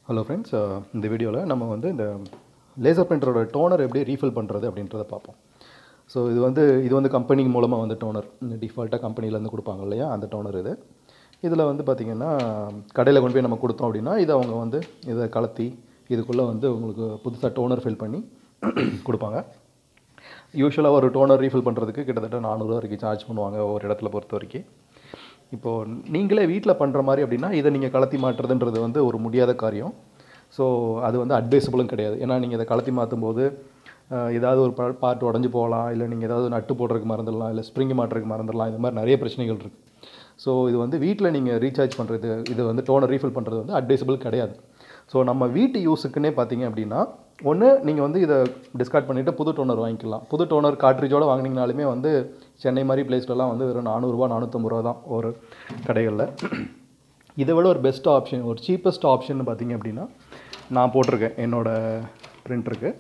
hello friends இந்த வீடியோவில் நம்ம வந்து இந்த லேசர் பிரிண்டரோட டோனர் எப்படி ரீஃபில் பண்ணுறது அப்படின்றத பார்ப்போம் ஸோ இது வந்து இது வந்து கம்பெனி மூலமாக வந்து டோனர் டிஃபால்ட்டாக கம்பெனிலேருந்து கொடுப்பாங்க இல்லையா அந்த டோனர் இது இதில் வந்து பார்த்திங்கன்னா கடையில் கொண்டு போய் நம்ம கொடுத்தோம் அப்படின்னா இதை அவங்க வந்து இதை கலத்தி இதுக்குள்ளே வந்து உங்களுக்கு புதுசாக டோனர் ஃபில் பண்ணி கொடுப்பாங்க யூஸ்வலாக ஒரு டோனர் ரீஃபில் பண்ணுறதுக்கு கிட்டத்தட்ட நானூறுரூவா வரைக்கும் சார்ஜ் பண்ணுவாங்க ஒவ்வொரு இடத்துல பொறுத்த வரைக்கும் இப்போது நீங்களே வீட்டில் பண்ணுற மாதிரி அப்படின்னா இதை நீங்கள் கலத்தி மாட்டுறதுன்றது வந்து ஒரு முடியாத காரியம் ஸோ அது வந்து அட்வைசபிளும் கிடையாது ஏன்னா நீங்கள் இதை கலத்தி மாற்றும் போது அஹ், ஏதாவது ஒரு பார்ட் உடஞ்சி போகலாம் இல்லை நீங்கள் ஏதாவது நட்டு போடுறதுக்கு மறந்துடலாம் இல்லை ஸ்ப்ரிங் மாட்டுறதுக்கு மறந்துடலாம் இந்த மாதிரி நிறைய பிரச்சனைகள் இருக்குது ஸோ இது வந்து வீட்டில் நீங்கள் ரீசார்ஜ் பண்ணுறது இது வந்து டோனர் ரீஃபில் பண்ணுறது வந்து அட்வைசபிள் கிடையாது ஸோ நம்ம வீட்டு யூஸுக்குன்னே பார்த்தீங்க அப்படின்னா ஒன்று நீங்கள் வந்து இதை டிஸ்கார்ட் பண்ணிவிட்டு புது டோனர் வாங்கிக்கலாம் புது டோனர் காட்ரிஜோட வாங்கினீங்கனாலுமே வந்து சென்னை மாதிரி பிளேஸ்லலாம் வந்து வெறும் நானூறுரூவா நானூற்றம்பது ரூபா தான் ஒரு கடைகளில் இதை விட ஒரு பெஸ்ட் ஆப்ஷன் ஒரு சீப்பஸ்ட் ஆப்ஷன் பார்த்தீங்க அப்படின்னா நான் போட்டிருக்கேன் என்னோடய பிரிண்டருக்கு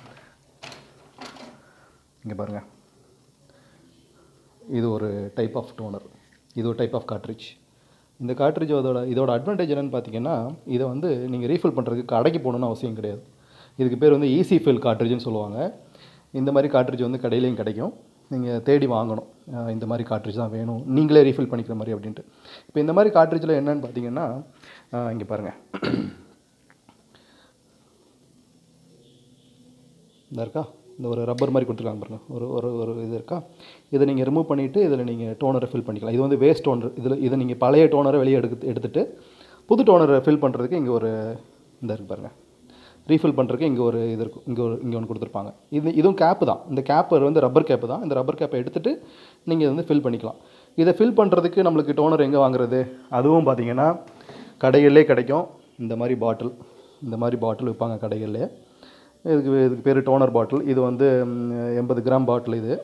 இங்கே பாருங்கள் இது ஒரு டைப் ஆஃப் டோனர் இது ஒரு டைப் ஆஃப் காட்ரிட்ஜ் இந்த காட்ரிட்ஜ் அதோட இதோட அட்வான்டேஜ் என்னென்னு பார்த்தீங்கன்னா இதை வந்து நீங்கள் ரீஃபில் பண்ணுறதுக்கு கடைக்கு போகணுன்னு அவசியம் கிடையாது இதுக்கு பேர் வந்து ஈஸி ஃபில் காட்ரிட்ஜ்னு சொல்லுவாங்க இந்த மாதிரி காட்ரிட்ஜ் வந்து கடையிலையும் கிடைக்கும் நீங்கள் தேடி வாங்கணும் அஹ் இந்த மாதிரி காட்ரிட்ஜ் தான் வேணும் நீங்களே ரீஃபில் பண்ணிக்கிற மாதிரி அப்படின்ட்டு இப்போ இந்த மாதிரி காட்ரிட்ஜில் என்னென்னு பார்த்தீங்கன்னா இங்கே பாருங்கள் இந்த இருக்கா இந்த ஒரு ரப்பர் மாதிரி கொடுத்துருக்காங்க பாருங்க ஒரு ஒரு ஒரு இது இருக்கா இதை நீங்கள் ரிமூவ் பண்ணிவிட்டு இதில் நீங்கள் டோனரை ஃபில் பண்ணிக்கலாம் இது வந்து வேஸ்ட் டோனர் இதில் இதை நீங்கள் பழைய டோனரை வெளியே எடுத்து எடுத்துகிட்டு புது டோனரை ஃபில் பண்ணுறதுக்கு இங்கே ஒரு இந்த இருக்கு பாருங்கள் ரீஃபில் பண்ணுறதுக்கு இங்கே ஒரு இது இருக்கும் இங்கே ஒரு இங்கே ஒன்று கொடுத்துருப்பாங்க இது இதுவும் கேப்பு தான் இந்த கேப்பு வந்து ரப்பர் கேப்பு தான் இந்த ரப்பர் கேப்பை எடுத்துகிட்டு நீங்கள் வந்து ஃபில் பண்ணிக்கலாம் இதை ஃபில் பண்ணுறதுக்கு நம்மளுக்கு டோனர் எங்கே வாங்குறது அதுவும் பார்த்தீங்கன்னா கடைகளிலே கிடைக்கும் இந்த மாதிரி பாட்டில் இந்த மாதிரி பாட்டில் விற்பாங்க கடைகளிலே இதுக்கு இதுக்கு பேர் டோனர் பாட்டில் இது வந்து ம், எண்பது கிராம் பாட்டில் இது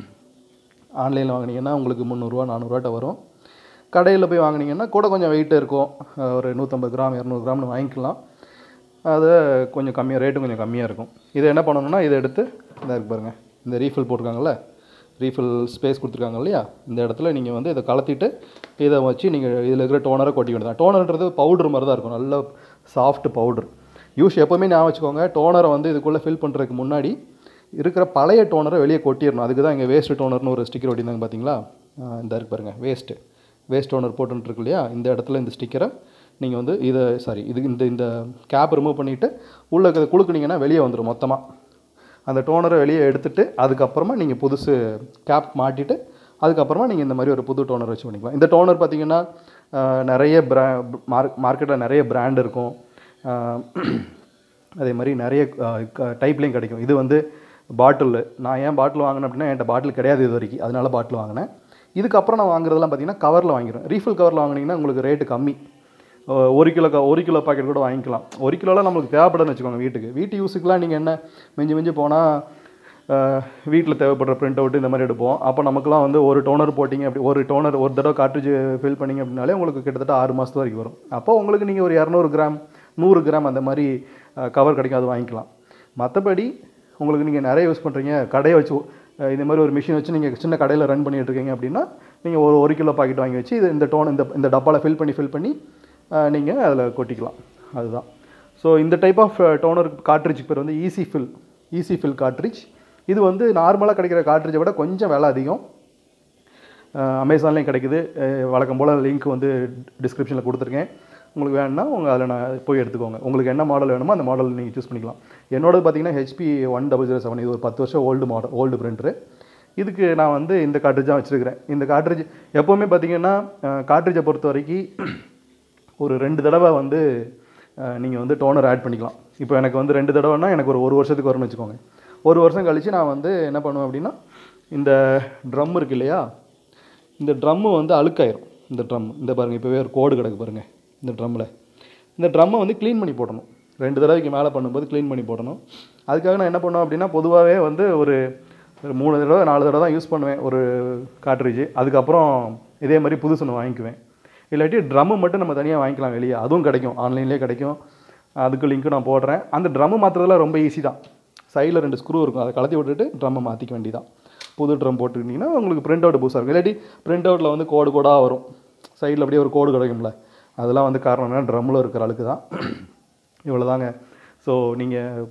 ஆன்லைனில் வாங்கினீங்கன்னா உங்களுக்கு முந்நூறுரூவா நானூறுரூவாட்ட வரும் கடையில் போய் வாங்கினீங்கன்னா கூட கொஞ்சம் வெயிட் இருக்கும் அஹ் ஒரு நூற்றம்பது கிராம் இரநூறு கிராம்னு வாங்கிக்கலாம் அது கொஞ்சம் கம்மியாக ரேட்டும் கொஞ்சம் கம்மியாக இருக்கும் இதை என்ன பண்ணணும்னா இதை எடுத்து இதாக இருக்கு பாருங்கள் இந்த ரீஃபில் போட்டிருக்காங்கல்ல ரீஃபில் ஸ்பேஸ் கொடுத்துருக்காங்க இல்லையா இந்த இடத்துல நீங்கள் வந்து இதை கலத்திட்டு இதை வச்சு நீங்கள் இதில் இருக்கிற டோனரை கொட்டி வேண்டியதான் டோனர்ன்றது பவுடர் மாதிரி தான் இருக்கும் நல்ல சாஃப்ட் பவுடர் யூஸ் எப்போவுமே ஞாபகம் வச்சுக்கோங்க டோனரை வந்து இதுக்குள்ளே ஃபில் பண்ணுறதுக்கு முன்னாடி இருக்கிற பழைய டோனரை வெளியே கொட்டிடணும் அதுக்கு தான் இங்கே வேஸ்ட் டோனர்னு ஒரு ஸ்டிக்கர் ஒட்டியிருந்தாங்க பார்த்தீங்களா ஆஹ் இந்த இருக்கு பாருங்கள் வேஸ்ட்டு வேஸ்ட் டோனர் போட்டுருக்கு இல்லையா இந்த இடத்துல இந்த ஸ்டிக்கரை நீங்கள் வந்து இதை சாரி இது இந்த இந்த கேப் ரிமூவ் பண்ணிவிட்டு உள்ளே இருக்கிறத குலுக்குனீங்கன்னா வெளியே வந்துடும் மொத்தமாக அந்த டோனரை வெளியே எடுத்துட்டு அதுக்கப்புறமா நீங்கள் புதுசு கேப் மாட்டிட்டு அதுக்கப்புறமா நீங்கள் இந்த மாதிரி ஒரு புது டோனர் வச்சு பண்ணிக்கலாம் இந்த டோனர் பார்த்தீங்கன்னா ஆஹ் நிறைய பிரா மார்க் மார்க்கெட்டில் நிறைய பிராண்ட் இருக்கும் ஆஹ் அதே மாதிரி நிறைய டைப்லேயும் கிடைக்கும் இது வந்து பாட்டில் நான் ஏன் பாட்டில் வாங்கினேன் அப்படின்னா என்கிட்ட பாட்டில் கிடையாது இது வரைக்கும் அதனால பாட்டில் வாங்கினேன் இதுக்கப்புறம் நான் வாங்குறதெல்லாம் பார்த்தீங்கன்னா கவரில் வாங்கிடுவேன் ரீஃபில் கவரில் வாங்கினீங்கன்னா உங்களுக்கு ரேட்டு கம்மி அஹ் ஒரு கிலோ க- ஒரு கிலோ பாக்கெட் கூட வாங்கிக்கலாம் ஒரு கிலோலாம் நம்மளுக்கு தேவைப்படுதுன்னு வச்சுக்கோங்க வீட்டுக்கு வீட்டு யூஸுக்குலாம் நீங்கள் என்ன மிஞ்சி மிஞ்சி போனால் வீட்டில் தேவைப்படுற பிரிண்ட் அவுட் இந்த மாதிரி எடுப்போம் அப்போ நமக்குலாம் வந்து ஒரு டோனர் போட்டிங்க அப்படி ஒரு டோனர் ஒரு தடவை கார்ட்ரிட்ஜ் ஃபில் பண்ணிங்க அப்படின்னாலே உங்களுக்கு கிட்டத்தட்ட ஆறு மாதத்து வரைக்கும் வரும் அப்போ உங்களுக்கு நீங்கள் ஒரு இரநூறு கிராம் நூறு கிராம் அந்த மாதிரி கவர் கிடைக்கும் அது வாங்கிக்கலாம் மற்றபடி உங்களுக்கு நீங்கள் நிறைய யூஸ் பண்ணுறீங்க கடையை வச்சு அஹ் இந்த மாதிரி ஒரு மிஷின் வச்சு நீங்கள் சின்ன கடையில் ரன் பண்ணிட்டு இருக்கீங்க அப்படின்னா நீங்கள் ஒரு ஒரு கிலோ பாக்கெட் வாங்கி வச்சு இது இந்த டோன் இந்த இந்த டப்பாவில் ஃபில் பண்ணி ஃபில் பண்ணி நீங்கள் அதில் கொட்டிக்கலாம் அதுதான் ஸோ இந்த டைப் ஆஃப் டோனர் கார்ட்ரிட்ஜ் பேர் வந்து easy fill easy fill cartridge இது வந்து நார்மலாக கிடைக்கிற கார்ட்ரிட்ஜை விட கொஞ்சம் விலை அதிகம் அமேசான்லேயும் கிடைக்குது அஹ் வழக்கம் போல் லிங்க் வந்து டிஸ்கிரிப்ஷனில் கொடுத்துருக்கேன் உங்களுக்கு வேணும்னா உங்கள் அதில் நான் போய் எடுத்துக்கோங்க உங்களுக்கு என்ன மாடல் வேணுமோ அந்த மாடல் நீங்கள் சூஸ் பண்ணிக்கலாம் என்னோடது பார்த்தீங்கன்னா HP one double zero seven இது ஒரு பத்து வருஷம் ஓல்டு மாடல் ஓல்டு பிரிண்டரு இதுக்கு நான் வந்து இந்த கார்ட்ரிட்ஜ் தான் வச்சுருக்கிறேன் இந்த கார்ட்ரிட்ஜ் எப்போவுமே பார்த்தீங்கன்னா கார்ட்ரிட்ஜை பொறுத்த வரைக்கும் ஒரு ரெண்டு தடவை வந்து நீங்கள் வந்து டோனர் ஆட் பண்ணிக்கலாம் இப்போ எனக்கு வந்து ரெண்டு தடவைனா எனக்கு ஒரு ஒரு வருஷத்துக்கு வரும்னு வச்சுக்கோங்க ஒரு வருஷம் கழித்து நான் வந்து என்ன பண்ணுவேன் அப்படின்னா இந்த ட்ரம் இருக்கு இல்லையா இந்த ட்ரம்மு வந்து அழுக்காயிரும் இந்த ட்ரம் இந்த பாருங்கள் இப்போவே ஒரு கோடு கிடக்கு பாருங்கள் இந்த ட்ரம்மில் இந்த ட்ரம்மை வந்து க்ளீன் பண்ணி போடணும் ரெண்டு தடவைக்கு மேலே பண்ணும்போது க்ளீன் பண்ணி போடணும் அதுக்காக நான் என்ன பண்ணுவேன் அப்படின்னா பொதுவாகவே வந்து ஒரு ஒரு மூணு தடவை நாலு தடவை தான் யூஸ் பண்ணுவேன் ஒரு காட்ரிட்ஜ் அதுக்கப்புறம் இதே மாதிரி புதுசு ஒன்று வாங்கிக்குவேன் இல்லாட்டி ட்ரம்மு மட்டும் நம்ம தனியாக வாங்கிக்கலாம் வெளியே அதுவும் கிடைக்கும் ஆன்லைன்லேயே கிடைக்கும் அதுக்கு லிங்க்கு நான் போடுறேன் அந்த ட்ரம்மு மாற்றுறதுலாம் ரொம்ப ஈஸி தான் சைடில் ரெண்டு ஸ்க்ரூ இருக்கும் அதை கலத்தி விட்டுட்டு ட்ரம்மை மாற்றிக்க வேண்டியதான் புது ட்ரம் போட்டுக்கிட்டிங்கன்னா உங்களுக்கு பிரிண்ட் அவுட் புதுசாக இருக்கும் இல்லாட்டி பிரிண்ட் அவுட்டில் வந்து கோடு கோடாக வரும் சைடில் அப்படியே ஒரு கோடு கிடைக்கும்ல அதெல்லாம் வந்து காரணம் என்ன ட்ரம்மில் இருக்கிற அழுக்கு தான் இவ்வளோதாங்க ஸோ நீங்கள்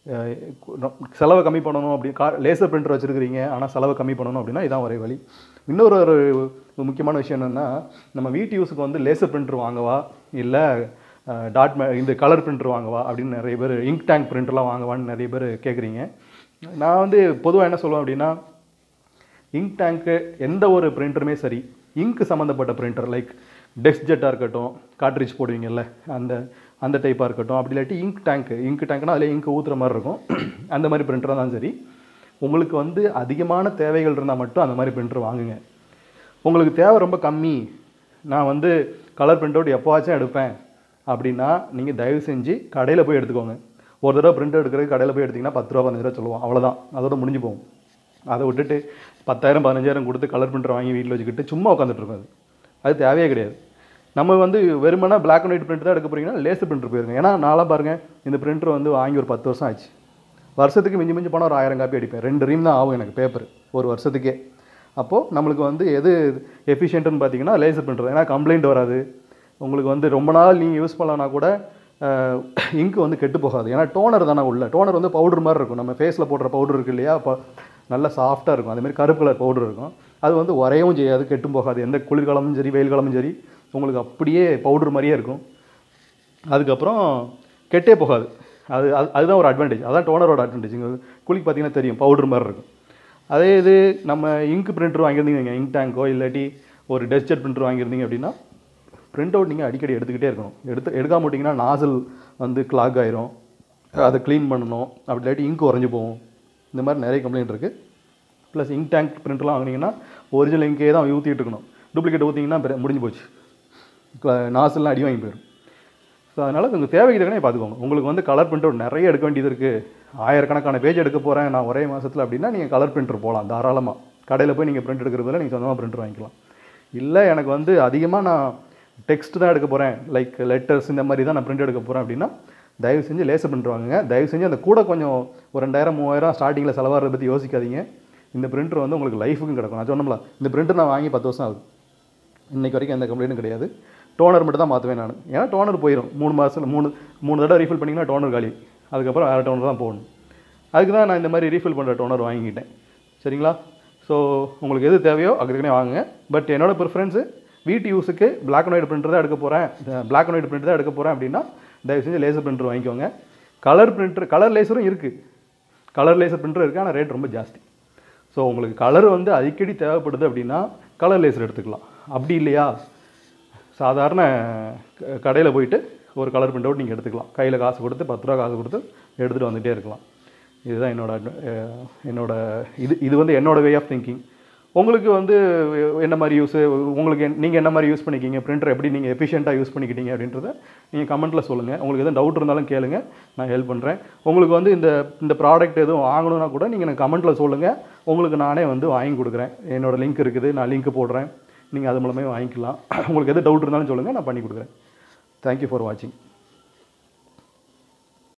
செலவை கம்மி பண்ணணும் அப்படி கா லேசர் பிரிண்டர் வச்சுருக்கிறீங்க ஆனால் செலவை கம்மி பண்ணணும் அப்படின்னா இதான் ஒரே வழி இன்னொரு ஒரு முக்கியமான விஷயம் என்னென்னா நம்ம வீட்டு யூஸுக்கு வந்து லேசர் பிரிண்டர் வாங்கவா இல்லை டாட் மே இந்த கலர் பிரிண்டர் வாங்கவா அப்படின்னு நிறைய பேர் இங்க் டேங்க் பிரிண்டர்லாம் வாங்கவான்னு நிறைய பேர் கேட்குறீங்க நான் வந்து பொதுவாக என்ன சொல்லுவேன் அப்படின்னா இங்க் டேங்க்கு எந்த ஒரு பிரிண்டருமே சரி இங்க் சம்மந்தப்பட்ட பிரிண்டர் லைக் டெஸ்க் ஜெட்டாக இருக்கட்டும் காட்ரிட்ஜ் போடுவீங்கல்ல அந்த அந்த டைப்பாக இருக்கட்டும் அப்படி இல்லாட்டி இங்க் டேங்க் இங்க் டேங்க்னா அதில் இங்க் ஊற்றுற மாதிரி இருக்கும் அந்த மாதிரி பிரிண்டராக தான் சரி உங்களுக்கு வந்து அதிகமான தேவைகள் இருந்தால் மட்டும் அந்த மாதிரி பிரிண்டர் வாங்குங்க உங்களுக்கு தேவை ரொம்ப கம்மி நான் வந்து கலர் பிரிண்ட் அவுட் எப்போவாச்சும் எடுப்பேன் அப்படின்னா நீங்கள் தயவு செஞ்சு கடையில் போய் எடுத்துக்கோங்க ஒரு தடவை பிரிண்ட் எடுக்கிறது கடையில் போய் எடுத்திங்கன்னா பத்து ரூபா பதினஞ்சு ரூபா சொல்லுவோம் அவ்வளோதான் அதோட முடிஞ்சு போகும் அதை விட்டுட்டு பத்தாயிரம் பதினஞ்சாயிரம் கொடுத்து கலர் பிரிண்டர் வாங்கி வீட்டில் வச்சுக்கிட்டு சும்மா உட்காந்துட்டு இருக்கும் அது அது தேவையே கிடையாது நம்ம வந்து வெறுமனா பிளாக் அண்ட் ஒயிட் பிரிண்ட் தான் எடுக்க போறீங்கன்னா லேசர் பிரிண்டர் போயிருங்க ஏன்னா நான்லாம் பாருங்க இந்த பிரிண்டர் வந்து வாங்கி ஒரு பத்து வருஷம் ஆச்சு வருஷத்துக்கு மிஞ்சி மிஞ்சி போனால் ஒரு ஆயிரம் காப்பி அடிப்பேன் ரெண்டு ரீம் தான் ஆகும் எனக்கு பேப்பர் ஒரு வருஷத்துக்கே அப்போது நம்மளுக்கு வந்து எது எஃபிஷியன்ட்னு பார்த்தீங்கன்னா லேசர் பிரிண்டர் ஏன்னா கம்ப்ளைண்ட் வராது உங்களுக்கு வந்து ரொம்ப நாள் நீங்கள் யூஸ் பண்ணலனா கூட இங்க் வந்து கெட்டு போகாது ஏன்னா டோனர் தானே உள்ள டோனர் வந்து பவுடர் மாதிரி இருக்கும் நம்ம ஃபேஸில் போடுற பவுடர் இருக்கு இல்லையா அப்போ நல்லா சாஃப்டாக இருக்கும் அதே மாதிரி கருப்பு கலர் பவுடர் இருக்கும் அது வந்து உரையவும் செய்யாது கெட்டும் போகாது எந்த குளிர்காலமும் சரி வெயில் காலமும் சரி உங்களுக்கு அப்படியே பவுடர் மாதிரியே இருக்கும் அதுக்கப்புறம் கெட்டே போகாது அது அது அதுதான் ஒரு அட்வான்டேஜ் அதான் டோனரோட அட்வான்டேஜ் இங்கே குளிக்கு பார்த்தீங்கன்னா தெரியும் பவுடர் மாதிரி இருக்கும் அதே இது நம்ம இங்க் பிரிண்டர் வாங்கியிருந்தீங்க இங்க் டேங்கோ இல்லாட்டி ஒரு டெஸ்டர் பிரிண்டர் வாங்கியிருந்தீங்க அப்படின்னா பிரிண்ட் அவுட் நீங்கள் அடிக்கடி எடுத்துக்கிட்டே இருக்கணும் எடுத்து எடுக்காம விட்டிங்கன்னா நாசல் வந்து கிளாக் ஆயிரும் அதை க்ளீன் பண்ணணும் அப்படி இல்லாட்டி இங்க் உறைஞ்சு போகும் இந்த மாதிரி நிறைய கம்ப்ளைண்ட் இருக்குது ப்ளஸ் இங்க் டேங்க் பிரிண்டர்லாம் வாங்கினீங்கன்னா ஒரிஜினல் இங்கே தான் ஊற்றிட்டு இருக்கணும் டூப்ளிகேட் ஊற்றிங்கன்னா பெரிய- முடிஞ்சு போச்சு நாசல்லாம் அடி வாங்கி போயிடும் ஸோ அதனால் உங்கள் தேவைக்கு தக்கனே பார்த்துக்கோங்க உங்களுக்கு வந்து கலர் பிரிண்டர் நிறைய எடுக்க வேண்டியது இருக்குது ஆயிரக்கணக்கான பேஜ் எடுக்க போகிறேன் நான் ஒரே மாதத்தில் அப்படின்னா நீங்கள் கலர் பிரிண்டர் போகலாம் தாராளமாக கடையில் போய் நீங்கள் பிரிண்ட் எடுக்கிறதுல நீங்கள் சொந்தமாக பிரிண்டர் வாங்கிக்கலாம் இல்லை எனக்கு வந்து அதிகமாக நான் டெக்ஸ்ட் தான் எடுக்க போகிறேன் லைக் லெட்டர்ஸ் இந்த மாதிரி தான் நான் பிரிண்ட் எடுக்க போகிறேன் அப்படின்னா தயவு செஞ்சு லேசர் பிரிண்டர் வாங்குங்க தயவு செஞ்சு அந்த கூட கொஞ்சம் ஒரு ரெண்டாயிரம் மூவாயிரம் ஸ்டார்டிங்கில் செலவாகிறத பற்றி யோசிக்காதீங்க இந்த பிரிண்டர் வந்து உங்களுக்கு லைஃபுக்கும் கிடக்கும் நான் சொன்னோம்ல இந்த பிரிண்டர் நான் வாங்கி பத்து வருஷம் ஆகுது இன்னைக்கு வரைக்கும் எந்த கம்ப்ளைண்ட்டும் கிடையாது டோனர் மட்டும் தான் மாற்றுவேன் நான் ஏன்னா டோனர் போயிடும் மூணு மாதத்தில் மூணு மூணு தடவை ரீஃபில் பண்ணிங்கன்னா டோனர் காலி அதுக்கப்புறம் வேறு டோனர் தான் போகணும் அதுக்கு தான் நான் இந்த மாதிரி ரீஃபில் பண்ணுற டோனர் வாங்கிக்கிட்டேன் சரிங்களா ஸோ உங்களுக்கு எது தேவையோ அதுக்குனே வாங்குங்க பட் என்னோட ப்ரிஃபரன்ஸு வீட்டு யூஸுக்கு பிளாக் அண்ட் ஒயிட் பிரிண்டர் தான் எடுக்க போகிறேன் பிளாக் அண்ட் ஒயிட் பிரிண்டர் தான் எடுக்க போகிறேன் அப்படின்னா தயவு செஞ்சு லேசர் பிரிண்டர் வாங்கிக்கோங்க கலர் பிரிண்டர் கலர் லேசரும் இருக்குது கலர் லேசர் பிரிண்டர் இருக்குது ஆனால் ரேட் ரொம்ப ஜாஸ்தி ஸோ உங்களுக்கு கலர் வந்து அடிக்கடி தேவைப்படுது அப்படின்னா கலர் லேசர் எடுத்துக்கலாம் அப்படி இல்லையா சாதாரண கடையில் போயிட்டு ஒரு கலர் பிரிண்ட் அவுட் நீங்கள் எடுத்துக்கலாம் கையில் காசு கொடுத்து பத்து ரூபா காசு கொடுத்து எடுத்துகிட்டு வந்துகிட்டே இருக்கலாம் இதுதான் என்னோட adv- அஹ் என்னோட இது இது வந்து என்னோட வே ஆஃப் திங்கிங் உங்களுக்கு வந்து என்ன மாதிரி யூஸ் உங்களுக்கு நீங்கள் என்ன மாதிரி யூஸ் பண்ணிக்கிங்க பிரிண்டர் எப்படி நீங்கள் எஃபிஷியண்ட்டாக யூஸ் பண்ணிக்கிட்டீங்க அப்படின்றத நீங்கள் கமெண்ட்டில் சொல்லுங்கள் உங்களுக்கு எதுவும் டவுட் இருந்தாலும் கேளுங்க நான் ஹெல்ப் பண்ணுறேன் உங்களுக்கு வந்து இந்த இந்த ப்ராடக்ட் எதுவும் வாங்கணும்னா கூட நீங்கள் எனக்கு கமெண்ட்டில் சொல்லுங்கள் உங்களுக்கு நானே வந்து வாங்கி கொடுக்குறேன் என்னோட லிங்க் இருக்குது நான் லிங்க் போடுறேன் நீங்கள் அது மூலமே வாங்கிக்கலாம் உங்களுக்கு எது டவுட் இருந்தாலும் சொல்லுங்கள் நான் பண்ணி கொடுக்குறேன் தேங்க்யூ ஃபார் வாட்சிங்